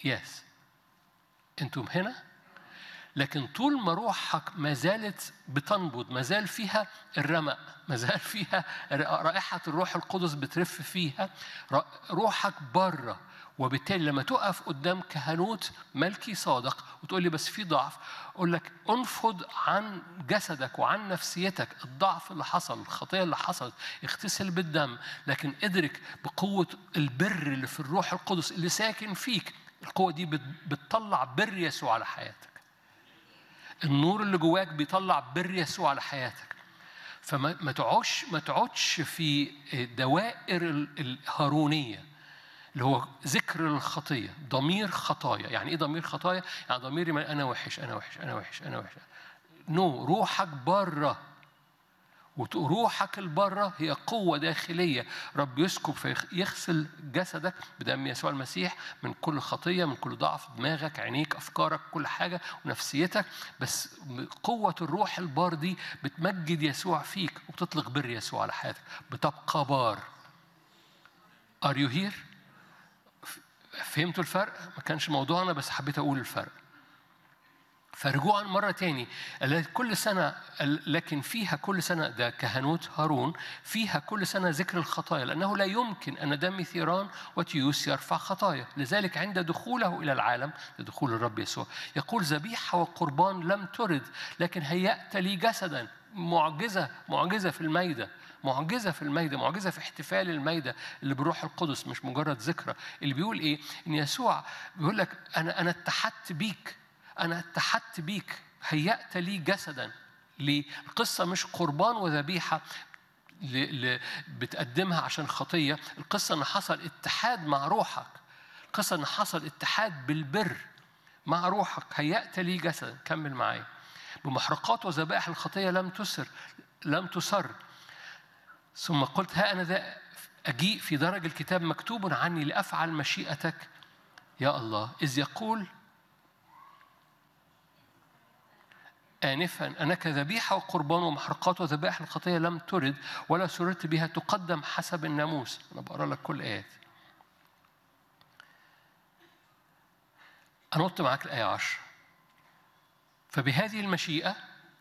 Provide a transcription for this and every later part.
يس انتم هنا لكن طول ما روحك ما زالت بتنبض ما زال فيها الرمق ما زال فيها رائحة الروح القدس بترف فيها روحك بره وبالتالي لما تقف قدام كهنوت ملكي صادق وتقول لي بس في ضعف اقول لك انفض عن جسدك وعن نفسيتك الضعف اللي حصل الخطيه اللي حصلت اغتسل بالدم لكن ادرك بقوه البر اللي في الروح القدس اللي ساكن فيك القوه دي بتطلع بر يسوع على حياتك النور اللي جواك بيطلع بر يسوع على حياتك فما ما تقعدش ما تقعدش في دوائر الهارونيه اللي هو ذكر الخطيه ضمير خطايا يعني ايه ضمير خطايا يعني ضميري انا وحش انا وحش انا وحش انا وحش نو no. روحك بره وروحك البره هي قوة داخلية رب يسكب فيغسل جسدك بدم يسوع المسيح من كل خطية من كل ضعف دماغك عينيك أفكارك كل حاجة ونفسيتك بس قوة الروح البار دي بتمجد يسوع فيك وبتطلق بر يسوع على حياتك بتبقى بار Are you here؟ فهمتوا الفرق؟ ما كانش موضوعنا بس حبيت أقول الفرق فرجوعا مرة تاني كل سنة لكن فيها كل سنة ده كهنوت هارون فيها كل سنة ذكر الخطايا لأنه لا يمكن أن دم ثيران وتيوس يرفع خطايا لذلك عند دخوله إلى العالم لدخول الرب يسوع يقول ذبيحة وقربان لم ترد لكن هيأت لي جسدا معجزة معجزة في الميدة معجزة في الميدة معجزة في احتفال الميدة اللي بالروح القدس مش مجرد ذكرى اللي بيقول إيه إن يسوع بيقول لك أنا أنا اتحدت بيك أنا اتحدت بيك هيأت لي جسدا ليه؟ القصة مش قربان وذبيحة بتقدمها عشان خطية القصة إن حصل اتحاد مع روحك القصة إن حصل اتحاد بالبر مع روحك هيأت لي جسدا كمل معايا بمحرقات وذبائح الخطية لم تسر لم تسر ثم قلت ها أنا ذا أجيء في درج الكتاب مكتوب عني لأفعل مشيئتك يا الله إذ يقول آنفا أنك ذبيحة وقربان ومحرقات وذبائح الخطية لم ترد ولا سررت بها تقدم حسب الناموس أنا بقرأ لك كل آيات أنط معاك الآية عشر فبهذه المشيئة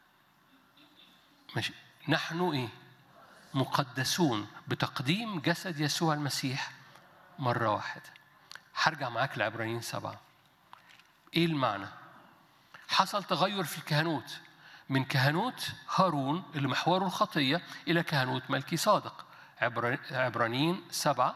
مشي. نحن إيه؟ مقدسون بتقديم جسد يسوع المسيح مرة واحدة هرجع معاك لعبرانيين سبعة إيه المعنى؟ حصل تغير في الكهنوت من كهنوت هارون اللي محوره الخطية إلى كهنوت ملكي صادق عبرانيين سبعة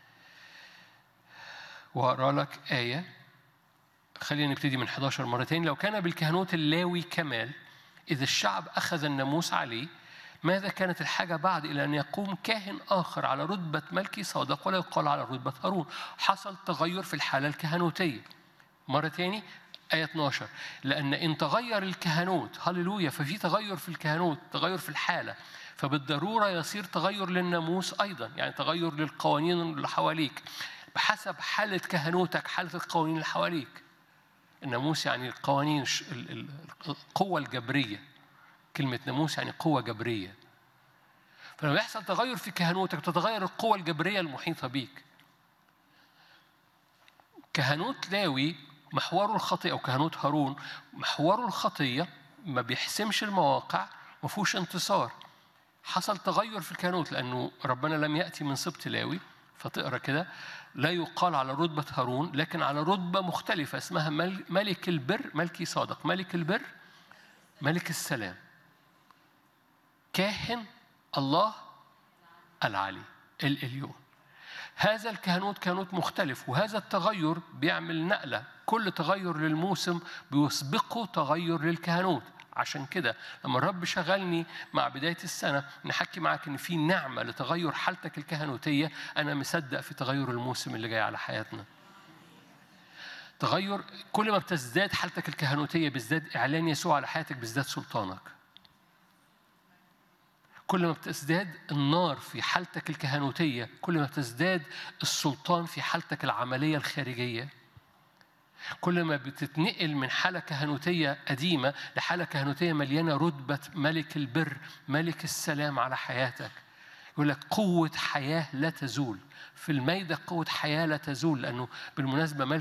وأقرأ لك آية خلينا نبتدي من 11 مرة تاني لو كان بالكهنوت اللاوي كمال إذا الشعب أخذ الناموس عليه ماذا كانت الحاجة بعد إلى أن يقوم كاهن آخر على رتبة ملكي صادق ولا يقال على رتبة هارون حصل تغير في الحالة الكهنوتية مرة تاني آية 12 لأن إن تغير الكهنوت هللويا ففي تغير في الكهنوت تغير في الحالة فبالضرورة يصير تغير للناموس أيضا يعني تغير للقوانين اللي حواليك بحسب حالة كهنوتك حالة القوانين اللي حواليك الناموس يعني القوانين القوة الجبرية كلمة ناموس يعني قوة جبرية فلما يحصل تغير في كهنوتك تتغير القوة الجبرية المحيطة بيك كهنوت لاوي محوره الخطية أو كهنوت هارون محوره الخطية ما بيحسمش المواقع ما فيهوش انتصار حصل تغير في الكهنوت لأنه ربنا لم يأتي من سبط لاوي فتقرا كده لا يقال على رتبة هارون لكن على رتبة مختلفة اسمها ملك البر ملكي صادق ملك البر ملك السلام كاهن الله العلي الإليون هذا الكهنوت كهنوت مختلف وهذا التغير بيعمل نقلة كل تغير للموسم بيسبقه تغير للكهنوت عشان كده لما الرب شغلني مع بداية السنة نحكي معاك إن في نعمة لتغير حالتك الكهنوتية أنا مصدق في تغير الموسم اللي جاي على حياتنا تغير كل ما بتزداد حالتك الكهنوتية بيزداد إعلان يسوع على حياتك بيزداد سلطانك كل ما بتزداد النار في حالتك الكهنوتية كل ما بتزداد السلطان في حالتك العملية الخارجية كل ما بتتنقل من حالة كهنوتية قديمة لحالة كهنوتية مليانة رتبة ملك البر ملك السلام على حياتك يقول لك قوة حياة لا تزول في الميدة قوة حياة لا تزول لأنه بالمناسبة